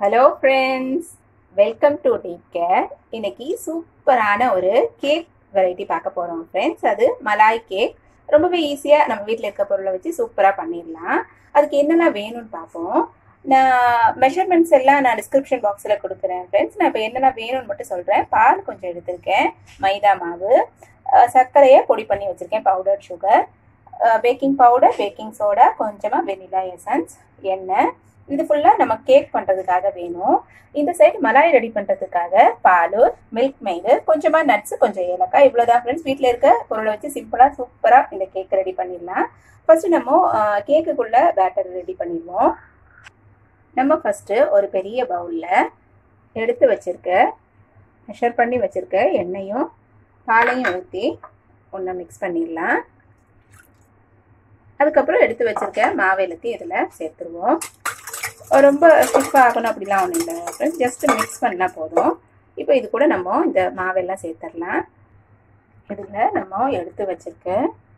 hello friends welcome to take care இன்னைக்கு சூப்பரான ஒரு கேக் வெரைட்டி பார்க்க போகிறோம் ஃப்ரெண்ட்ஸ் அது மலாய் கேக் ரொம்பவே ஈஸியாக நம்ம வீட்டில் இருக்க பொருளை வச்சு சூப்பராக பண்ணிடலாம் அதுக்கு என்னெல்லாம் வேணும்னு பார்ப்போம் நான் மெஷர்மெண்ட்ஸ் எல்லாம் நான் டிஸ்கிரிப்ஷன் பாக்ஸில் கொடுக்குறேன் ஃப்ரெண்ட்ஸ் நான் இப்போ என்னெல்லாம் வேணும்னு மட்டும் சொல்கிறேன் பால் கொஞ்சம் எடுத்திருக்கேன் மைதா மாவு அஹ் சர்க்கரையை பொடி பண்ணி வச்சுருக்கேன் powder sugar baking powder baking soda கொஞ்சமாக வெனிலா எசன்ஸ் எண்ணெய் இது ஃபுல்லாக நம்ம கேக் பண்ணுறதுக்காக வேணும் இந்த சைடு மலாய் ரெடி பண்ணுறதுக்காக பால் மில்க் மெய்டு கொஞ்சமாக நட்ஸ் கொஞ்சம் ஏலக்காய் இவ்வளோதான் ஃப்ரெண்ட்ஸ் வீட்டில் இருக்க பொருளை வச்சு சிம்பிளாக சூப்பராக இந்த கேக் ரெடி பண்ணிடலாம் ஃபர்ஸ்ட் நம்ம கேக்குக்குள்ள பேட்டர் ரெடி பண்ணிடுவோம் நம்ம ஃபஸ்ட்டு ஒரு பெரிய பவுலில் எடுத்து வச்சிருக்க மெஷர் பண்ணி வச்சிருக்க எண்ணெயும் பாலையும் ஊற்றி ஒன்றா மிக்ஸ் பண்ணிடலாம் அதுக்கப்புறம் எடுத்து வச்சிருக்க மாவேலுக்கு இதில் சேர்த்துருவோம் ரொம்ப ஸ்டிஃப் ஆகணும் அப்படிலாம் ஒன்றும் இல்லை ஃப்ரெண்ட்ஸ் ஜஸ்ட் மிக்ஸ் பண்ணால் போதும் இப்போ இது கூட நம்ம இந்த மாவெல்லாம் சேர்த்துடலாம் இதில் நம்ம எடுத்து வச்சிருக்க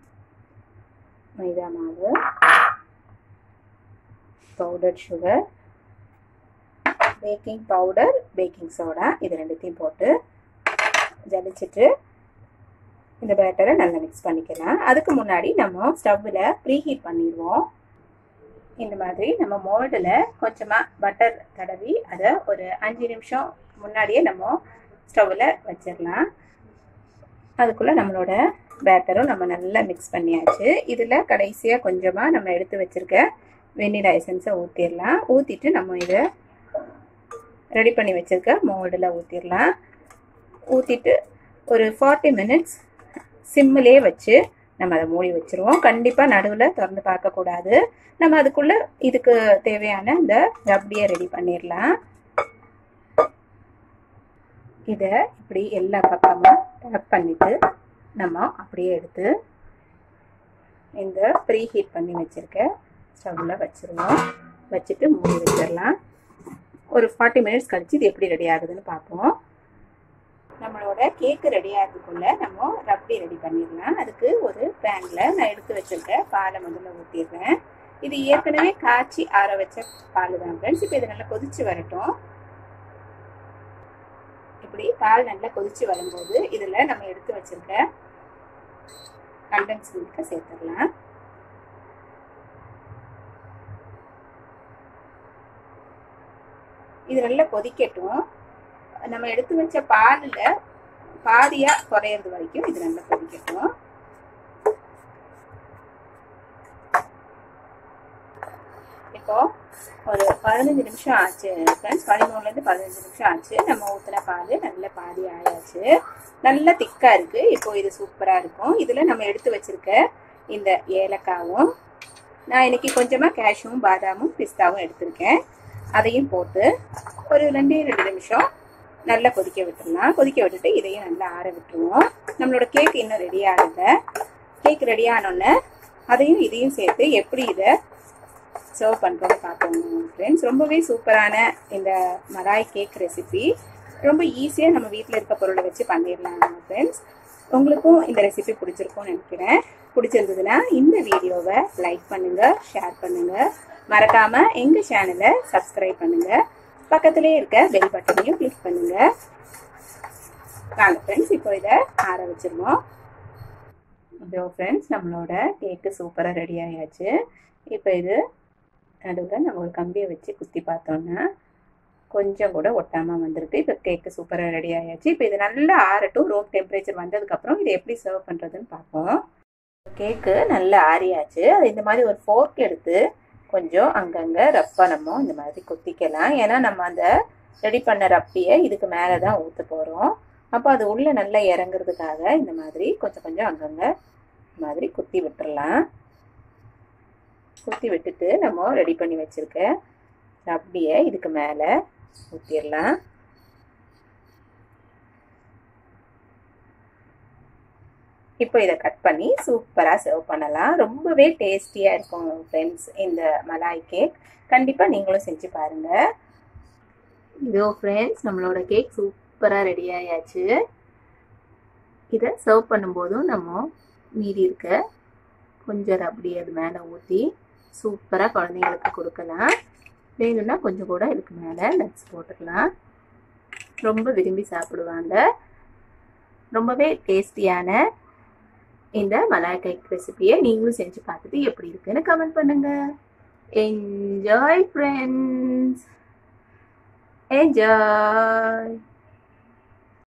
மைதா மாவு powder sugar baking powder baking soda இது ரெண்டுத்தையும் போட்டு ஜலிச்சிட்டு இந்த பேட்டரை நல்லா மிக்ஸ் பண்ணிக்கலாம் அதுக்கு முன்னாடி நம்ம ஸ்டவ்வில் ப்ரீஹீட் பண்ணிடுவோம் இந்த மாதிரி நம்ம மோல்டில் கொஞ்சமாக பட்டர் தடவி அதை ஒரு அஞ்சு நிமிஷம் முன்னாடியே நம்ம ஸ்டவ்வில் வச்சிடலாம் அதுக்குள்ளே நம்மளோட பேட்டரும் நம்ம நல்லா மிக்ஸ் பண்ணியாச்சு இதில் கடைசியாக கொஞ்சமாக நம்ம எடுத்து வச்சுருக்க வெண்ணிலா எசன்ஸை ஊற்றிடலாம் ஊற்றிட்டு நம்ம இதை ரெடி பண்ணி வச்சுருக்க மோல்டில் ஊற்றிடலாம் ஊற்றிட்டு ஒரு ஃபார்ட்டி மினிட்ஸ் சிம்மிலே வச்சு நம்ம அதை மூடி வச்சுருவோம் கண்டிப்பாக நடுவில் திறந்து பார்க்கக்கூடாது நம்ம அதுக்குள்ளே இதுக்கு தேவையான இந்த ரப்டியை ரெடி பண்ணிடலாம் இதை இப்படி எல்லா பக்கமும் டேப் பண்ணிவிட்டு நம்ம அப்படியே எடுத்து இந்த ப்ரீ ஹீட் பண்ணி வச்சுருக்க ஸ்டவ்வில் வச்சுருவோம் வச்சுட்டு மூடி வச்சிடலாம் ஒரு ஃபார்ட்டி மினிட்ஸ் கழிச்சு இது எப்படி ரெடி ஆகுதுன்னு பார்ப்போம் நம்மளோட கேக்கு ரெடி ஆகிறதுக்குள்ள நம்ம ரப்டி ரெடி பண்ணிடலாம் அதுக்கு ஒரு பேனில் நான் எடுத்து வச்சிருக்க பாலை முதல்ல ஊற்றிடுறேன் இது ஏற்கனவே காய்ச்சி ஆற வச்ச பால் தான் ஃப்ரெண்ட்ஸ் இப்போ இது நல்லா கொதிச்சு வரட்டும் இப்படி பால் நல்லா கொதிச்சு வரும்போது இதில் நம்ம எடுத்து வச்சிருக்க கண்டன்ஸ் மில்கை சேர்த்துடலாம் இது நல்லா கொதிக்கட்டும் நம்ம எடுத்து வச்ச பாலில் பாதியாக குறையிறது வரைக்கும் இது நல்லா கொதிக்கட்டும் இப்போ ஒரு பதினஞ்சு நிமிஷம் ஆச்சு ஃப்ரெண்ட்ஸ் பதிமூணுலேருந்து பதினஞ்சு நிமிஷம் ஆச்சு நம்ம ஊற்றின பால் நல்ல பாதி ஆயாச்சு நல்லா திக்காக இருக்குது இப்போ இது சூப்பராக இருக்கும் இதில் நம்ம எடுத்து வச்சிருக்க இந்த ஏலக்காவும் நான் இன்னைக்கு கொஞ்சமாக கேஷும் பாதாமும் பிஸ்தாவும் எடுத்திருக்கேன் அதையும் போட்டு ஒரு ரெண்டே ரெண்டு நிமிஷம் நல்லா கொதிக்க விட்டுடலாம் கொதிக்க விட்டுட்டு இதையும் நல்லா ஆற விட்டுருவோம் நம்மளோட கேக் இன்னும் ரெடி ஆகல கேக் ரெடி ஆனோடனே அதையும் இதையும் சேர்த்து எப்படி இதை சர்வ் பண்ணுறோன்னு பார்ப்போம் ஃப்ரெண்ட்ஸ் ரொம்பவே சூப்பரான இந்த மலாய் கேக் ரெசிபி ரொம்ப ஈஸியாக நம்ம வீட்டில் இருக்க பொருளை வச்சு பண்ணிடலாம் ஃப்ரெண்ட்ஸ் உங்களுக்கும் இந்த ரெசிபி பிடிச்சிருக்கும்னு நினைக்கிறேன் பிடிச்சிருந்ததுன்னா இந்த வீடியோவை லைக் பண்ணுங்கள் ஷேர் பண்ணுங்கள் மறக்காமல் எங்கள் சேனலை சப்ஸ்கிரைப் பண்ணுங்கள் பக்கத்துலேயே இருக்க பெல் பட்டனையும் கிளிக் பண்ணுங்கள் வாங்க ஃப்ரெண்ட்ஸ் இப்போ இதை ஆற வச்சிருவோம் இதோ ஃப்ரெண்ட்ஸ் நம்மளோட கேக்கு சூப்பராக ரெடி ஆயாச்சு இப்போ இது நடுவில் நம்ம ஒரு கம்பியை வச்சு குத்தி பார்த்தோன்னா கொஞ்சம் கூட ஒட்டாமல் வந்திருக்கு இப்போ கேக்கு சூப்பராக ரெடி ஆயாச்சு இப்போ இது நல்லா ஆறட்டும் ரூம் டெம்பரேச்சர் வந்ததுக்கப்புறம் இதை எப்படி சர்வ் பண்ணுறதுன்னு பார்ப்போம் கேக்கு நல்லா ஆறியாச்சு அது இந்த மாதிரி ஒரு ஃபோர்க் எடுத்து கொஞ்சம் அங்கங்கே ரப்பாக நம்ம இந்த மாதிரி குத்திக்கலாம் ஏன்னா நம்ம அந்த ரெடி பண்ண ரப்பியை இதுக்கு மேலே தான் ஊற்ற போகிறோம் அப்போ அது உள்ளே நல்லா இறங்குறதுக்காக இந்த மாதிரி கொஞ்சம் கொஞ்சம் அங்கங்கே இந்த மாதிரி குத்தி விட்டுறலாம் குத்தி விட்டுட்டு நம்ம ரெடி பண்ணி வச்சுருக்க ரப்பியை இதுக்கு மேலே ஊற்றிடலாம் இப்போ இதை கட் பண்ணி சூப்பராக சர்வ் பண்ணலாம் ரொம்பவே டேஸ்டியாக இருக்கும் ஃப்ரெண்ட்ஸ் இந்த மலாய் கேக் கண்டிப்பாக நீங்களும் செஞ்சு பாருங்கள் இதோ ஃப்ரெண்ட்ஸ் நம்மளோட கேக் சூப்பராக ரெடி ஆயாச்சு இதை சர்வ் பண்ணும்போதும் நம்ம மீதி இருக்க கொஞ்சம் ரப்படி அது மேலே ஊற்றி சூப்பராக குழந்தைங்களுக்கு கொடுக்கலாம் வேணும்னா கொஞ்சம் கூட இதுக்கு மேலே நட்ஸ் போட்டுக்கலாம் ரொம்ப விரும்பி சாப்பிடுவாங்க ரொம்பவே டேஸ்டியான இந்த மலாய் கேக் ரெசிபியை நீங்களும் செஞ்சு பார்த்துட்டு எப்படி இருக்குன்னு கமெண்ட் பண்ணுங்க என்ஜாய் ஃப்ரெண்ட்ஸ் என்ஜாய்